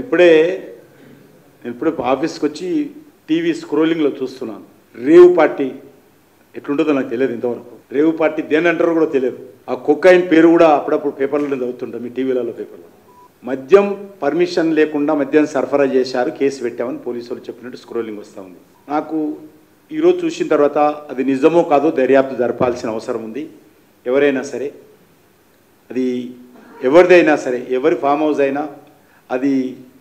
ఇప్పుడే నేను ఇప్పుడే ఆఫీస్కి వచ్చి టీవీ స్క్రోలింగ్లో చూస్తున్నాను రేవు పార్టీ ఎట్లుంటుందో నాకు తెలియదు ఇంతవరకు రేవు పార్టీ దేని అంటారో కూడా తెలియదు ఆ కుక్కాయిన్ పేరు కూడా అప్పుడప్పుడు పేపర్లలో చదువుతుంటాం మీ టీవీలలో పేపర్లో మద్యం పర్మిషన్ లేకుండా మద్యం సరఫరా చేశారు కేసు పెట్టామని పోలీసులు చెప్పినట్టు స్క్రోలింగ్ వస్తూ ఉంది నాకు ఈరోజు చూసిన తర్వాత అది నిజమో కాదో దర్యాప్తు జరపాల్సిన అవసరం ఉంది ఎవరైనా సరే అది ఎవరిదైనా సరే ఎవరి ఫామ్ హౌస్ అయినా అది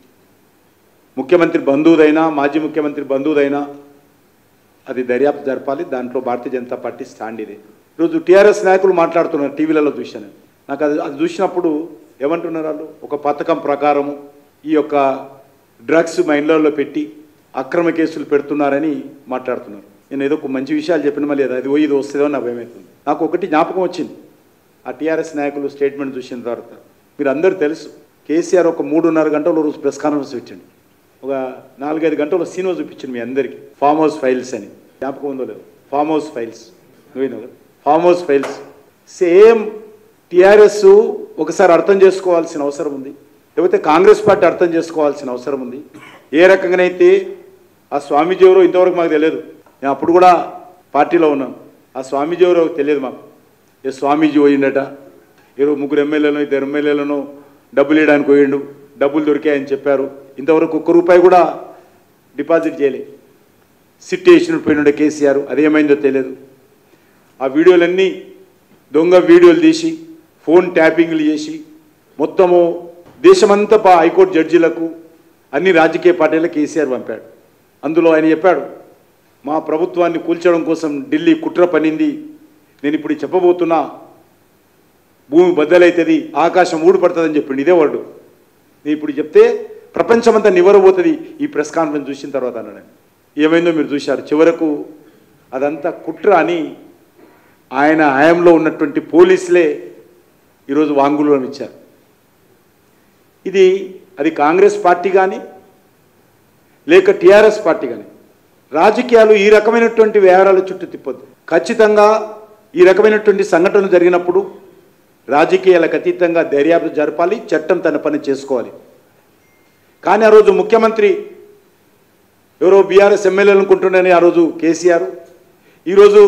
ముఖ్యమంత్రి బంధువుదైనా మాజీ ముఖ్యమంత్రి బంధువుదైనా అది దర్యాప్తు జరపాలి దాంట్లో భారతీయ జనతా పార్టీ స్టాండ్ ఇదే ఈరోజు టీఆర్ఎస్ నాయకులు మాట్లాడుతున్నారు టీవీలలో చూశాను నాకు అది అది చూసినప్పుడు ఏమంటున్నారు వాళ్ళు ఒక పథకం ప్రకారము ఈ యొక్క డ్రగ్స్ మైండ్లలో పెట్టి అక్రమ కేసులు పెడుతున్నారని మాట్లాడుతున్నారు నేను ఏదో ఒక మంచి విషయాలు చెప్పిన మళ్ళీ అది పోయి ఇది వస్తుందో నా భయమవుతుంది నాకు ఒకటి జ్ఞాపకం వచ్చింది ఆ టీఆర్ఎస్ నాయకులు స్టేట్మెంట్ చూసిన తర్వాత మీరు అందరూ తెలుసు కేసీఆర్ ఒక మూడున్నర గంటల రోజు ప్రెస్ కాన్ఫరెన్స్ పెట్టండి ఒక నాలుగైదు గంటల సినిమా చూపించింది మీ అందరికీ ఫామ్ హౌస్ ఫైల్స్ అని జ్ఞాపకం ఉందో లేదు ఫామ్ హౌస్ ఫైల్స్ నువ్వు కదా farm house files same TRS ఒకసారి అర్థం చేసుకోవాల్సిన అవసరం ఉంది లేకపోతే కాంగ్రెస్ పార్టీ అర్థం చేసుకోవాల్సిన అవసరం ఉంది ఏ రకంగానైతే ఆ స్వామీజీ ఎవరో ఇంతవరకు మాకు తెలియదు నేను అప్పుడు కూడా పార్టీలో ఉన్నాను ఆ స్వామీజీ ఎవరో తెలియదు మాకు ఏ స్వామీజీ పోయిండట ఏదో ముగ్గురు ఎమ్మెల్యేలను ఇద్దరు ఎమ్మెల్యేలను డబ్బులు ఇవ్వడానికి పోయిండు డబ్బులు దొరికాయని చెప్పారు ఇంతవరకు ఒక్క రూపాయి కూడా డిపాజిట్ చేయలే సిట్ వేసినట్టు పోయినుండే కేసీఆర్ అదేమైందో తెలియదు ఆ వీడియోలన్నీ దొంగ వీడియోలు తీసి ఫోన్ ట్యాపింగ్లు చేసి మొత్తము దేశమంతా పా హైకోర్టు జడ్జీలకు అన్ని రాజకీయ పార్టీలకు కేసీఆర్ పంపాడు అందులో ఆయన చెప్పాడు మా ప్రభుత్వాన్ని కూల్చడం కోసం ఢిల్లీ కుట్ర పనింది నేను ఇప్పుడు చెప్పబోతున్నా భూమి బద్దలవుతుంది ఆకాశం ఊడిపడుతుందని చెప్పిండు ఇదే వర్డు నేను ఇప్పుడు చెప్తే ప్రపంచమంతా నివరబోతుంది ఈ ప్రెస్ కాన్ఫరెన్స్ చూసిన తర్వాత అన్నాడు ఆయన. ఏమైందో మీరు చూశారు చివరకు అదంతా కుట్ర అని ఆయన హయాంలో ఉన్నటువంటి పోలీసులే ఈరోజు వాంగ్మూలం ఇచ్చారు ఇది అది కాంగ్రెస్ పార్టీ కానీ లేక టీఆర్ఎస్ పార్టీ కానీ రాజకీయాలు ఈ రకమైనటువంటి వ్యవహారాల చుట్టూ తిప్పొద్దు ఖచ్చితంగా ఈ రకమైనటువంటి సంఘటనలు జరిగినప్పుడు రాజకీయాలకు అతీతంగా దర్యాప్తు జరపాలి చట్టం తన పని చేసుకోవాలి కానీ ఆ రోజు ముఖ్యమంత్రి ఎవరో బీఆర్ఎస్ ఎమ్మెల్యేలు అనుకుంటున్నారని ఆ రోజు కేసీఆర్ ఈరోజు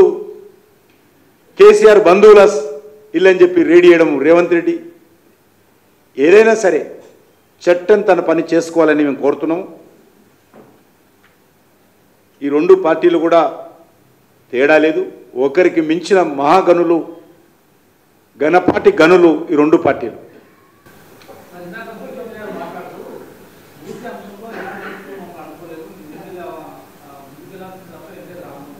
కేసీఆర్ బంధువుల ఇల్లు అని చెప్పి రెడీ చేయడం రేవంత్ రెడ్డి ఏదైనా సరే చట్టం తన పని చేసుకోవాలని మేము కోరుతున్నాం ఈ రెండు పార్టీలు కూడా తేడా లేదు ఒకరికి మించిన మహాగనులు ఘనపాటి గనులు ఈ రెండు పార్టీలు మరి ఇందాక ముఖ్యమంత్రి గారు మాట్లాడుతూ పూర్తి అంశంలో ఎలాంటి అంశంలో మాకు అనుకోలేదు ముందుగా ముందుకెళ్ళాల్సిన తప్ప ఏదైతే రాము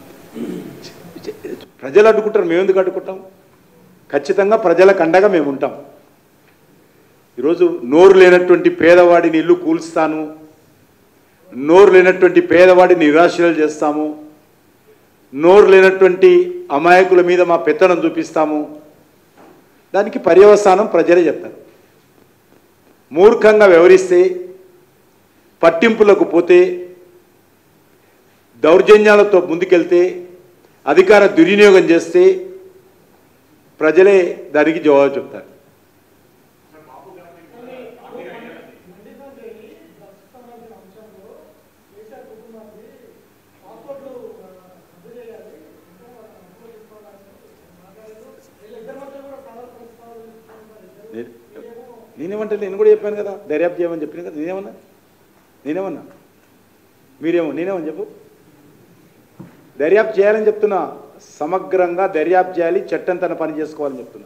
ప్రజలు అడ్డుకుంటారు మేము ఎందుకు అడ్డుకుంటాం ఖచ్చితంగా ప్రజలకు అండగా మేము ఉంటాం ఈరోజు నోరు లేనటువంటి పేదవాడిని ఇల్లు కూల్స్తాను నోరు లేనటువంటి పేదవాడిని నిరాశలు చేస్తాము నోరు లేనటువంటి అమాయకుల మీద మా పెత్తనం చూపిస్తాము దానికి పర్యవసానం ప్రజలే చెప్తారు మూర్ఖంగా వ్యవహరిస్తే పట్టింపులకు పోతే దౌర్జన్యాలతో ముందుకెళ్తే అధికార దుర్వినియోగం చేస్తే ప్రజలే దానికి జవాబు చెప్తారు నే- నేనేమంటే నేను కూడా చెప్పాను కదా దర్యాప్తు చేయమని చెప్పాను కదా నేనేమన్నా నేనేమన్నా మీరేమో నేనేమని చెప్పు దర్యాప్తు చేయాలని చెప్తున్నా సమగ్రంగా దర్యాప్తు చేయాలి చట్టం తన పని చేసుకోవాలని చెప్తున్నా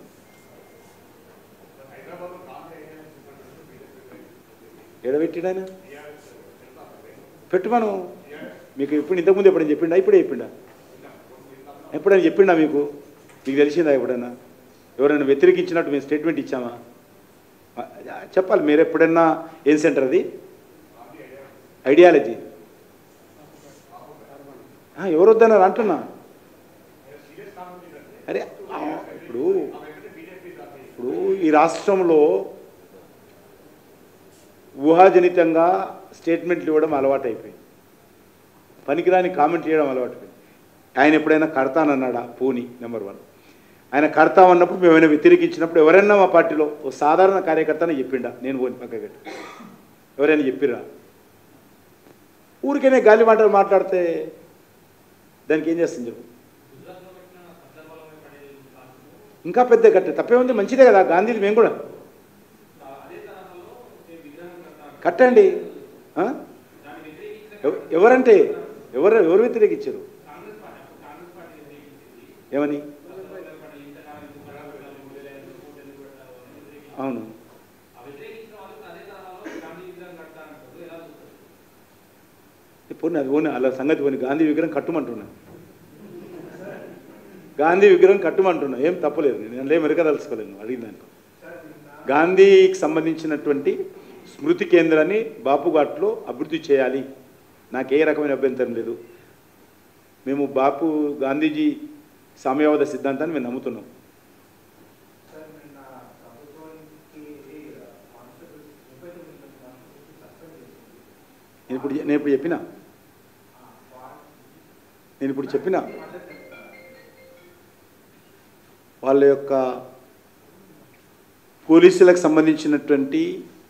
ఎడబెట్టిడాయన పెట్టుమను మీకు ఇప్పుడు ఇంతకుముందు ఎప్పుడైనా చెప్పిండా ఇప్పుడే చెప్పిండా ఎప్పుడైనా చెప్పిండా మీకు మీకు తెలిసిందా ఎప్పుడైనా ఎవరైనా వ్యతిరేకించినట్టు మేము స్టేట్మెంట్ ఇచ్చామా ఆ, చెప్పాలి మీరు ఎప్పుడైనా ఏం సెంటర్ అది ఐడియాలజీ ఆ, ఎవరు వద్దన్నారు అంటున్నా అరే ఆ, ఇప్పుడు ఇప్పుడు ఈ రాష్ట్రంలో ఊహాజనితంగా స్టేట్మెంట్లు ఇవ్వడం అలవాటు అయిపోయింది పనికిరాని కామెంట్ చేయడం అలవాటు అయిపోయింది ఆయన ఎప్పుడైనా కడతానన్నాడా పూని నెంబర్ వన్ ఆయన కడతామన్నప్పుడు మేమైనా వ్యతిరేకించినప్పుడు ఎవరైనా మా పార్టీలో ఓ సాధారణ కార్యకర్తనే చెప్పిండా నేను పోని పక్కగట్టి ఎవరైనా చెప్పిర్రా ఊరికనే గాలి మాటలు మాట్లాడితే దానికి ఏం చేస్తుంది చెప్పు గుజరాత్లో పెట్టిన అగ్రబలమే పడేది కాదు ఇంకా పెద్ద కట్టే తప్పే ఉంది మంచిదే కదా గాంధీది మేము కూడా అదే తరహాలో ఈ విగ్రహం కట్టాలి కట్టండి ఆ? దాన్ని వ్యతిరేకించిన ఎవ- ఎవరంటే ఎవరు ఎవరు వ్యతిరేకించారు కాంగ్రెస్ పార్టీ అప్పుడు కాంగ్రెస్ పార్టీ వ్యతిరేకించింది ఏమని అగ్రబలమే పడే ఇంతకాలం ఎందుకు పెట్టాలి మూడు వేల ఐదు కోట్లు ఎందుకు పెట్టాలి అని వ్యతిరేకించారు. అవును ఆ వ్యతిరేకించిన వాళ్ళకి అదే తరహాలో గాంధీ విగ్రహం కట్టాలంటారు ఎలా చూస్తారు పోనీ అది పోనీ అలా సంగతి పోనీ గాంధీ విగ్రహం కట్టుమంటున్నా గాంధీ విగ్రహం కట్టుమంటున్నా ఏం తప్పలేదు నేను ఏం మెరకదలుచుకోలేను అడిగిన దానికి గాంధీకి సంబంధించినటువంటి స్మృతి కేంద్రాన్ని బాపుఘాట్లో అభివృద్ధి చేయాలి నాకు ఏ రకమైన అభ్యంతరం లేదు మేము బాపు గాంధీజీ సామ్యవాద సిద్ధాంతాన్ని మేము నమ్ముతున్నాం సార్ నిన్న ప్రభుత్వానికి ఇది కాన్స్టిట్యూషన్ ముప్పై తొమ్మిది కాన్స్టిట్యూషన్ సస్పెండ్ చేసింది నేను ఇప్పుడు నేను ఇప్పుడు చెప్పిన ఆ, వా- నేను ఇప్పుడు చెప్పిన మద్దతు తెలుపుతారా? వాళ్ళ యొక్క పోలీసులకు సంబంధించినటువంటి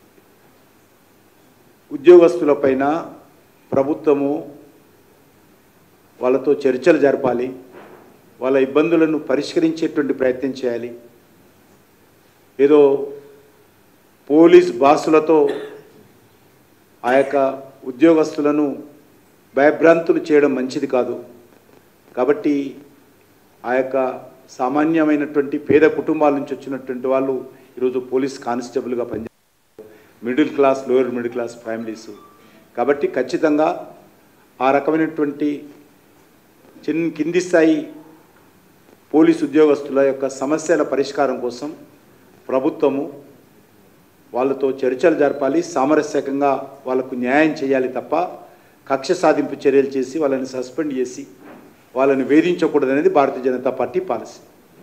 ఉద్యోగస్తులపైన ప్రభుత్వము వాళ్ళతో చర్చలు జరపాలి వాళ్ళ ఇబ్బందులను పరిష్కరించేటువంటి ప్రయత్నం చేయాలి ఏదో పోలీస్ బాసులతో ఆ యొక్క ఉద్యోగస్తులను భయభ్రాంతులు చేయడం మంచిది కాదు కాబట్టి ఆ యొక్క సామాన్యమైనటువంటి పేద కుటుంబాల నుంచి వచ్చినటువంటి వాళ్ళు ఈరోజు పోలీస్ కానిస్టేబుల్గా పనిచేస్తారు middle class lower middle class families కాబట్టి ఖచ్చితంగా ఆ రకమైనటువంటి చిన్న కింది స్థాయి పోలీస్ ఉద్యోగస్తుల యొక్క సమస్యల పరిష్కారం కోసం ప్రభుత్వము వాళ్ళతో చర్చలు జరపాలి సామరస్యకంగా వాళ్ళకు న్యాయం చేయాలి తప్ప కక్ష సాధింపు చర్యలు చేసి వాళ్ళని సస్పెండ్ చేసి వాళ్ళని వేధించకూడదనేది భారతీయ జనతా పార్టీ పాలసీ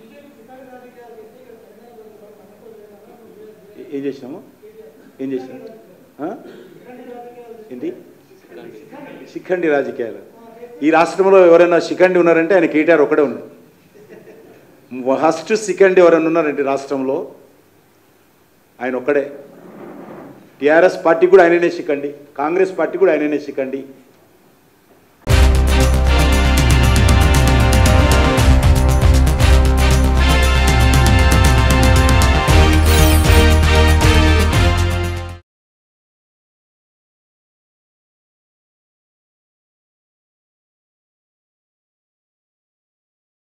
ఏ- ఏం చేసినాము ఏం చేసినాము ఆ? ఏంటి శిఖండి రాజకీయాలు ఈ రాష్ట్రంలో ఎవరైనా శిఖండి ఉన్నారంటే ఆయన కేటీఆర్ ఒకడే ఉన్నాడు ఫస్ట్ సెకండ్ ఎవరైనా ఉన్నారంటే రాష్ట్రంలో ఆయన ఒక్కడే టీఆర్ఎస్ పార్టీ కూడా ఆయననే శిఖండి కాంగ్రెస్ పార్టీ కూడా ఆయననే శిఖండి